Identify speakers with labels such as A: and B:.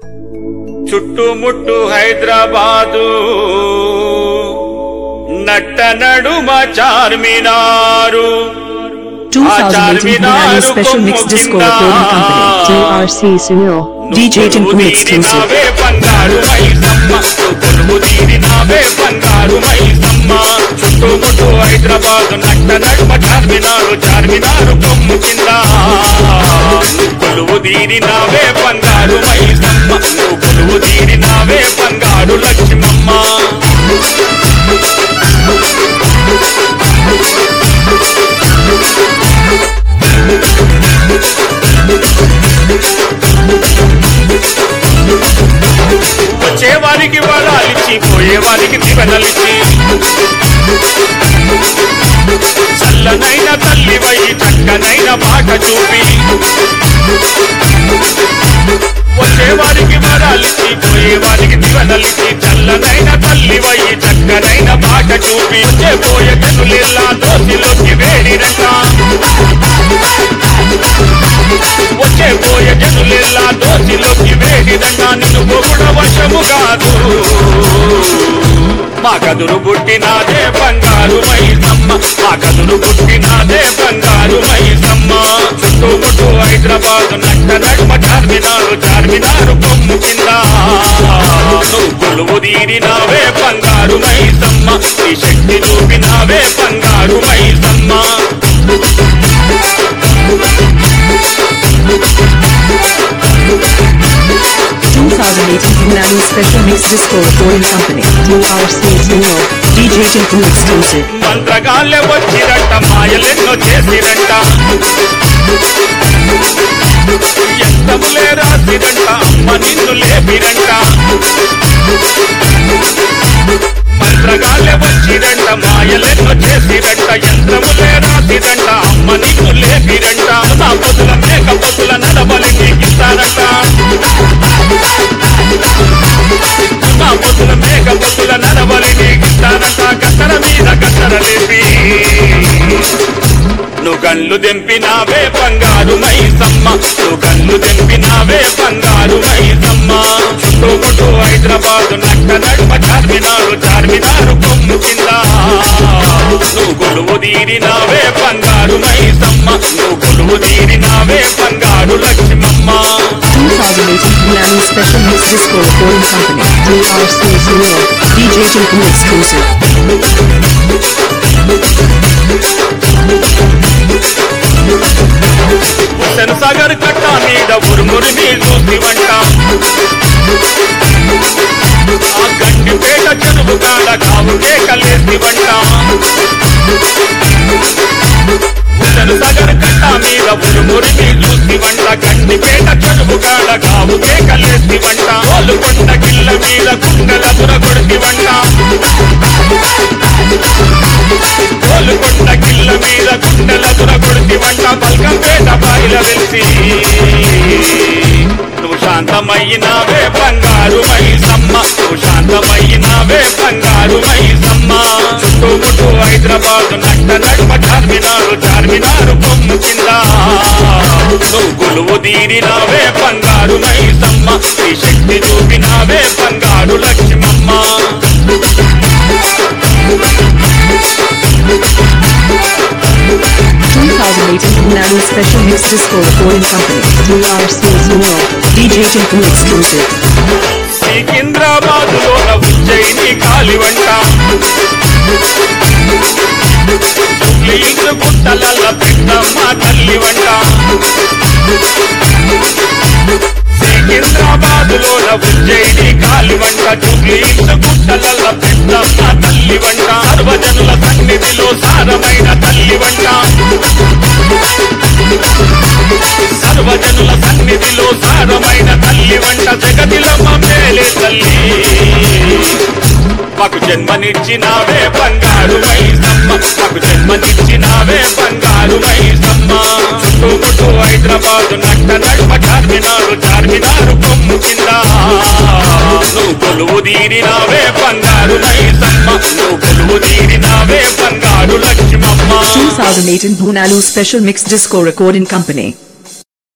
A: చుట్టుముట్టు హైదరాబాదు నట్ట నడుమ Charminar
B: 2018 Punani Special Mix Disco Recording Company.
C: DRC Sunil.
B: DJ Tinku exclusive.
A: నావే బంగారు మైసమ్మ కొలువు తీరినావే బంగారు మైసమ్మ చుట్టుముట్టు హైదరాబాద్ నట్ట నడుమ చార్మినారు చార్మినారు కొమ్ము కింద కొలువు తీరినావే బంగారు మైసమ్మ నువ్వు కొలువు తీరినావే బంగారు లక్ష్మమ్మ వచ్చేవారికి వడాలిచ్చి పోయేవారికి దివెనలిచ్చి చల్లనైన తల్లివై చక్కనైన బాట చూపి వచ్చేవారికి వరాలిచ్చి పోయేవారికి దివెనలిచ్చి చల్లనైన తల్లివై చక్కనైన బాట చూపి వచ్చే పోయే కనులెల్లా దోసిలోకి వేడిరంట వచ్చే పోయే జనులెల్లా దోసిలోకి వేడిదంగా నిన్ను పొగుడ వశము కాదు మా కదురు పుట్టినాదే బంగారు మైసమ్మ మా కదురు పుట్టినాదే బంగారు మైసమ్మ చుట్టుముట్టు హైదరాబాద్ నట్ట నడుమ చార్మినారు చార్మినారు కొమ్ము కింద నువ్వు కొలువు తీరినావే బంగారు మైసమ్మ ఈ శక్తి చూపినావే బంగారు Maisamma
B: 2018 Punani Special Mix Disco Recording Company.
C: DRC Sunil.
B: DJ Tinku exclusive.
A: మంత్రగాళ్ళే వచ్చిరంట మాయలెన్నో చేసిరంట ఎంతములే రాసిరంట అమ్మ నిన్ను లేపిరంట మంత్రగాళ్ళే వచ్చిరంట మాయలెన్నో చేసిరంట యంత్రములే రాసిరంట అమ్మ నిన్ను లేపిరంట నా పొద్దుల మేక పొద్దుల నడబలి నీకిస్తారంట నా పొద్దుల మేక పొద్దుల నడబలి నీకిస్తారంట కత్తర మీద కత్తర లేపి నువ్వు కళ్ళు దెంపినావే బంగారు మైసమ్మ నువ్వు కళ్ళు దెంపినావే బంగారు మైసమ్మ చుట్టుముట్టు హైదరాబాద్ నట్ట నడుమ చార్మినారు చార్మినారు కొమ్ము కింద నువ్వు కొలువు తీరినావే బంగారు మైసమ్మ నువ్వు కొలువు తీరినావే బంగారు Lakshmamma
B: 2018 Punani Special Mix Disco Recording Company.
C: DRC Sunil.
B: DJ Tinku exclusive.
A: Hussain Sagar కట్ట మీద ఉరుమురిని చూసి వంట ఆ గండిపేట చెరువు కాడ కావు కేకలేసి వంట హుస్సేన్ సాగర్ కట్ట మీద ఉరుమురిని చూసి వంట గండిపేట చెరువు కాడ కావు కేకలేసి వంట వాళ్ళు కొండ గిల్ల మీద కుండల బురగొడిసి వంట కోలుకొండ కిల్ల మీద గుండెల దురగొడిసి వంట పల్కంపేట బాయిల వెలిసి నువ్వు శాంతమయ్యినావే బంగారు మైసమ్మ నువ్వు శాంతమయ్యినావే బంగారు మైసమ్మ చుట్టుముట్టు హైదరాబాద్ నట్ట నడుమ చార్మినారు చార్మినారు కొమ్ము కింద నువ్వు కొలువు తీరినావే బంగారు మైసమ్మ ఈ శక్తి చూపినావే బంగారు Lakshmamma
B: 2018 Punani Special Mix Disco Recording Company.
C: DRC Sunil.
B: DJ Tinku exclusive.
A: సికింద్రాబాదులోన Ujjaini కాలివంట లీసు గుట్టలల్ల పెద్దమ్మ తల్లి వంట సికింద్రాబాదులోన ఉజ్జయిని కాలివంట లీసు గుట్టలల్ల పెద్దమ్మ తల్లి వంట సర్వజనుల సన్నిధిలో సారమైన తల్లి వంట సర్వజనుల సన్నిధిలో సారమైన తల్లి వంట జగతిలమ్మ మేలే తల్లి మాకు జన్మనిచ్చినావే బంగారు మైసమ్మ మాకు జన్మనిచ్చినావే బంగారు మైసమ్మ చుట్టుముట్టు హైదరాబాద్ నట్ట నడుమ చార్మినారు చార్మినారు కొమ్ము కింద నువ్వు కొలువు తీరినావే బంగారు మైసమ్మ నువ్వు కొలువు తీరినావే బంగారు Lakshmamma
B: 2018 Punani Special Mix Disco Recording Company.